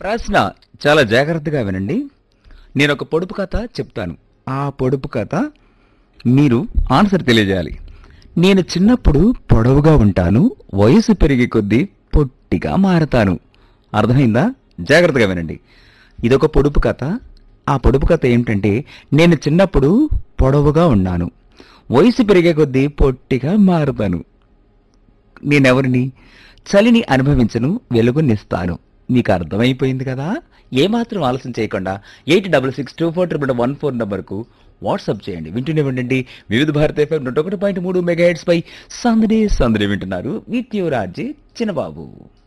ప్రశ్న చాలా జాగ్రత్తగా వినండి నేను ఒక పొడుపు కథ చెప్తాను ఆ పొడుపు కథ మీరు ఆన్సర్ తెలియజేయాలి నేను చిన్నప్పుడు పొడవుగా ఉంటాను వయసు పెరిగే కొద్దీ పొట్టిగా మారతాను అర్థమైందా జాగ్రత్తగా వినండి ఇదొక పొడుపు కథ ఆ పొడుపు కథ ఏమిటంటే నేను చిన్నప్పుడు పొడవుగా ఉన్నాను వయసు పెరిగే కొద్దీ పొట్టిగా మారుతాను నేనెవరిని చలిని అనుభవించను వెలుగునిస్తాను మీకు అర్థమైపోయింది కదా ఏమాత్రం ఆలస్యం చేయకుండా eight double six two four triple one four నంబర్కు వాట్సాప్ చేయండి వింటూనే ఉండండి వివిధ భారత ఎఫ్ఎం నూట ఒకటి పాయింట్ మూడు మెగా హెడ్స్ పై సందడి సందడి వింటున్నారు విత్ యువరాజీ చిన్నబాబు